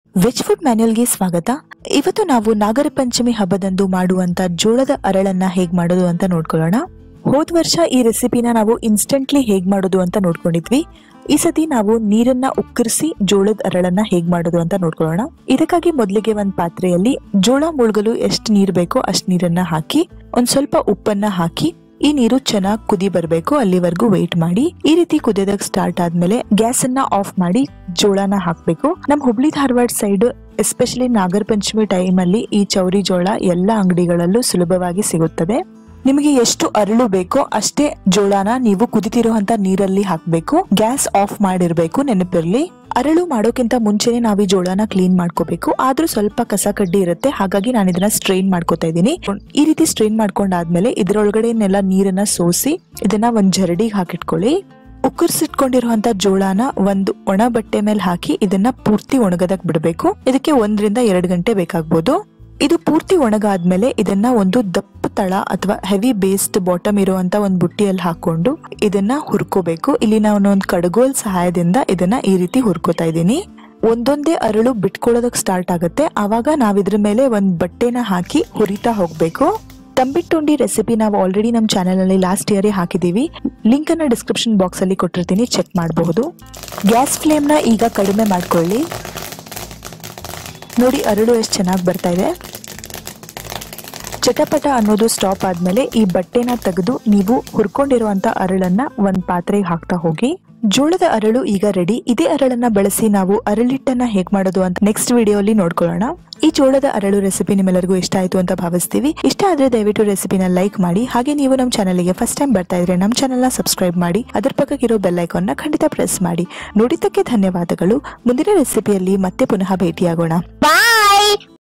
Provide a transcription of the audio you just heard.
veg food ಮ್ಯಾನ್ಯಲ್ಗೆ ಸ್ವಾಗತ ಇವತ್ತು ನಾವು ನಾಗರ ಪಂಚಮಿ ಹಬ್ಬದಂದು ಮಾಡುವಂತ ಜೋಳದ ಅರಳನ್ನ ಹೇಗ್ ಮಾಡೋದು ಅಂತ ನೋಡ್ಕೊಳ್ಳೋಣ ಹೋದ್ ವರ್ಷ ಈ ರೆಸಿಪಿನ ನಾವು ಇನ್ಸ್ಟೆಂಟ್ಲಿ ಹೇಗ್ ಮಾಡೋದು ಅಂತ ನೋಡ್ಕೊಂಡಿದ್ವಿ ಈ ಸತಿ ನಾವು ನೀರನ್ನ ಉಕ್ಕರಿಸಿ ಜೋಳದ ಅರಳನ್ನ ಹೇಗ್ ಮಾಡೋದು ಅಂತ ನೋಡ್ಕೊಳ್ಳೋಣ ಇದಕ್ಕಾಗಿ ಮೊದಲಿಗೆ ಒಂದ್ ಪಾತ್ರೆಯಲ್ಲಿ ಜೋಳ ಮುಳುಗಲು ಎಷ್ಟು ನೀರ್ ಬೇಕೋ ಅಷ್ಟ್ ನೀರನ್ನ ಹಾಕಿ ಒಂದ್ ಸ್ವಲ್ಪ ಉಪ್ಪನ್ನ ಹಾಕಿ ಈ ನೀರು ಚೆನ್ನಾಗಿ ಕುದಿ ಬರಬೇಕು ಅಲ್ಲಿವರೆಗೂ ವೇಟ್ ಮಾಡಿ ಈ ರೀತಿ ಕುದಿಯೋದಕ್ಕೆ ಸ್ಟಾರ್ಟ್ ಆದ್ಮೇಲೆ ಗ್ಯಾಸ್ ಅನ್ನ ಆಫ್ ಮಾಡಿ ಜೋಳನ ಹಾಕ್ಬೇಕು ನಮ್ Hubli Dharwad side especially Nagara Panchami time ಅಲ್ಲಿ ಈ ಚೌರಿ ಜೋಳ ಎಲ್ಲಾ ಅಂಗಡಿಗಳಲ್ಲೂ ಸುಲಭವಾಗಿ ಸಿಗುತ್ತದೆ ನಿಮಗೆ ಎಷ್ಟು ಅರಳು ಬೇಕೋ ಅಷ್ಟೇ ಜೋಳನ ನೀವು ಕುದಿತಿರುವಂತ ನೀರಲ್ಲಿ ಹಾಕ್ಬೇಕು ಗ್ಯಾಸ್ ಆಫ್ ಮಾಡಿರ್ಬೇಕು ನೆನಪಿರ್ಲಿ ಅರಳು ಮಾಡೋಕ್ಕಿಂತ ಮುಂಚೆನೆ ನಾವು ಈ ಜೋಳನ ಕ್ಲೀನ್ ಮಾಡ್ಕೋಬೇಕು ಆದ್ರೂ ಸ್ವಲ್ಪ ಕಸ ಕಡ್ಡಿ ಇರುತ್ತೆ ಹಾಗಾಗಿ ನಾನು ಇದನ್ನ ಸ್ಟ್ರೈನ್ ಮಾಡ್ಕೋತಾ ಇದ್ದೀನಿ ಈ ರೀತಿ ಸ್ಟ್ರೈನ್ ಮಾಡ್ಕೊಂಡಾದ್ಮೇಲೆ ಇದರೊಳಗಡೆನೆಲ್ಲ ನೀರನ್ನ ಸೋಸಿ ಇದನ್ನ ಒಂದ್ ಜರಡಿಗೆ ಹಾಕಿಟ್ಕೊಳ್ಳಿ ಉಕ್ಕರ್ಸಿಟ್ಕೊಂಡಿರುವಂತ ಜೋಳನ ಒಂದು ಒಣ ಬಟ್ಟೆ ಮೇಲೆ ಹಾಕಿ ಇದನ್ನ ಪೂರ್ತಿ ಒಣಗದಕ್ ಬಿಡಬೇಕು ಇದಕ್ಕೆ ಒಂದರಿಂದ ಎರಡು ಗಂಟೆ ಬೇಕಾಗ್ಬೋದು ಇದು ಪೂರ್ತಿ ಒಣಗಾದ್ಮೇಲೆ ಇದನ್ನ ಒಂದು ದಪ್ಪ ತಳ ಅಥವಾ ಹೆವಿ ಬೇಸ್ಡ್ ಬಾಟಮ್ ಇರುವಂತ ಒಂದು ಬುಟ್ಟಿಯಲ್ಲಿ ಹಾಕೊಂಡು ಇದನ್ನ ಹುರ್ಕೋಬೇಕು ಇಲ್ಲಿ ನಾನು ಒಂದು ಕಡಗೋಲ್ ಸಹಾಯದಿಂದ ಇದನ್ನ ಈ ರೀತಿ ಹುರ್ಕೋತಾ ಇದ್ದೀನಿ ಒಂದೊಂದೇ ಅರಳು ಬಿಟ್ಕೊಳ್ಳೋದಕ್ ಸ್ಟಾರ್ಟ್ ಆಗುತ್ತೆ ಆವಾಗ ನಾವ್ ಇದ್ರ ಮೇಲೆ ಒಂದ್ ಬಟ್ಟೆನ ಹಾಕಿ ಹುರಿತಾ ಹೋಗ್ಬೇಕು ತಂಬಿಟ್ಟುಂಡಿ ರೆಸಿಪಿ ನಾವು ಆಲ್ರೆಡಿ ನಮ್ಮ ಚಾನೆಲ್ ಅಲ್ಲಿ ಲಾಸ್ಟ್ ಇಯರ್ ಹಾಕಿದೀವಿ ಲಿಂಕ್ ಅನ್ನ ಡಿಸ್ಕ್ರಿಪ್ಷನ್ ಬಾಕ್ಸ್ ಅಲ್ಲಿ ಕೊಟ್ಟಿರ್ತೀನಿ ಚೆಕ್ ಮಾಡಬಹುದು ಗ್ಯಾಸ್ ಫ್ಲೇಮ್ ನ ಈಗ ಕಡಿಮೆ ಮಾಡ್ಕೊಳ್ಳಿ ನೋಡಿ ಅರಳು ಎಷ್ಟು ಚೆನ್ನಾಗಿ ಬರ್ತಾ ಇದೆ ಚಟಪಟ ಅನ್ನೋದು ಸ್ಟಾಪ್ ಆದ್ಮೇಲೆ ಈ ಬಟ್ಟೆನ ತೆಗೆದು ನೀವು ಹುರ್ಕೊಂಡಿರುವಂತ ಅರಳನ್ನ ಒಂದ್ ಪಾತ್ರೆಗೆ ಹಾಕ್ತಾ ಹೋಗಿ ಜೋಳದ ಅರಳು ಈಗ ರೆಡಿ ಇದೇ ಅರಳನ್ನ ಬಳಸಿ ನಾವು ಅರಳಿಟ್ಟನ್ನ ಹೇಗ್ ಮಾಡೋದು ಅಂತ ನೆಕ್ಸ್ಟ್ ವಿಡಿಯೋಲಿ ನೋಡ್ಕೊಳ್ಳೋಣ ಈ ಜೋಳದ ಅರಳು ರೆಸಿಪಿ ನಿಮ್ಮೆಲ್ಲರಿಗೂ ಇಷ್ಟ ಆಯ್ತು ಅಂತ ಭಾವಿಸ್ತೀವಿ ಇಷ್ಟ ಆದ್ರೆ ದಯವಿಟ್ಟು ರೆಸಿಪಿನ ಲೈಕ್ ಮಾಡಿ ಹಾಗೆ ನೀವು ನಮ್ಮ ಚಾನಲ್ಗೆ ಫಸ್ಟ್ ಟೈಮ್ ಬರ್ತಾ ಇದ್ರೆ ನಮ್ಮ ಚಾನೆಲ್ನ ಸಬ್ಸ್ಕ್ರೈಬ್ ಮಾಡಿ ಅದರ ಪಕ್ಕಕ್ಕಿರೋ ಬೆಲ್ ಐಕಾನ್ನ ಖಂಡಿತ ಪ್ರೆಸ್ ಮಾಡಿ ನೋಡಿದ್ದಕ್ಕೆ ಧನ್ಯವಾದಗಳು ಮುಂದಿನ ರೆಸಿಪಿಯಲ್ಲಿ ಮತ್ತೆ ಪುನಃ ಭೇಟಿಯಾಗೋಣ